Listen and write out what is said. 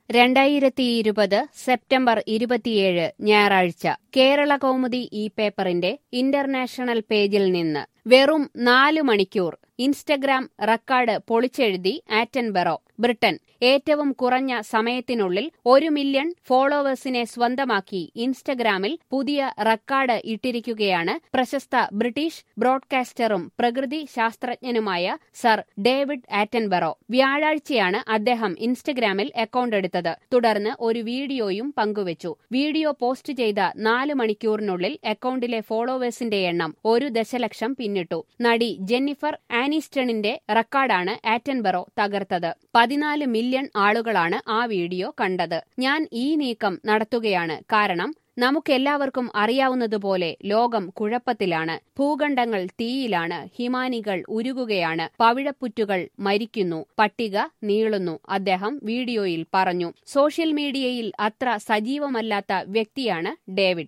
രണ്ടായിരത്തി ഇരുപത് സെപ്റ്റംബർ ഇരുപത്തിയേഴ് ഞായറാഴ്ച കേരള കൗമുദി ഈ പേപ്പറിന്റെ ഇന്റർനാഷണൽ പേജിൽ നിന്ന് വെറും നാലു മണിക്കൂർ ഇൻസ്റ്റഗ്രാം റെക്കോർഡ് പൊളിച്ചെഴുതി ആറ്റൻബെറോ ബ്രിട്ടൻ ഏറ്റവും കുറഞ്ഞ സമയത്തിനുള്ളിൽ ഒരു മില്യൺ ഫോളോവേഴ്സിനെ സ്വന്തമാക്കി ഇൻസ്റ്റഗ്രാമിൽ പുതിയ റെക്കോർഡ് ഇട്ടിരിക്കുകയാണ് പ്രശസ്ത ബ്രിട്ടീഷ് ബ്രോഡ്കാസ്റ്ററും പ്രകൃതി ശാസ്ത്രജ്ഞനുമായ സർ ഡേവിഡ് ആറ്റൻബെറോ വ്യാഴാഴ്ചയാണ് അദ്ദേഹം ഇൻസ്റ്റഗ്രാമിൽ അക്കൗണ്ട് എടുത്തത് തുടർന്ന് ഒരു വീഡിയോയും പങ്കുവച്ചു വീഡിയോ പോസ്റ്റ് ചെയ്ത നാല് മണിക്കൂറിനുള്ളിൽ അക്കൗണ്ടിലെ ഫോളോവേഴ്സിന്റെ എണ്ണം ഒരു ദശലക്ഷം പിന്നിട്ടു നടി ജെന്നിഫർ ആനിസ്റ്റണിന്റെ റെക്കോർഡാണ് ആറ്റൻബെറോ തകർത്തത് പതിനാല് മില്യൺ ആളുകളാണ് ആ വീഡിയോ കണ്ടത് ഞാൻ ഈ നീക്കം നടത്തുകയാണ് കാരണം നമുക്കെല്ലാവർക്കും അറിയാവുന്നതുപോലെ ലോകം കുഴപ്പത്തിലാണ് ഭൂഖണ്ഡങ്ങൾ തീയിലാണ് ഹിമാനികൾ ഉരുകുകയാണ് പവിഴപ്പുറ്റുകൾ മരിക്കുന്നു പട്ടിക നീളുന്നു അദ്ദേഹം വീഡിയോയിൽ പറഞ്ഞു സോഷ്യൽ മീഡിയയിൽ അത്ര സജീവമല്ലാത്ത വ്യക്തിയാണ് ഡേവിഡ്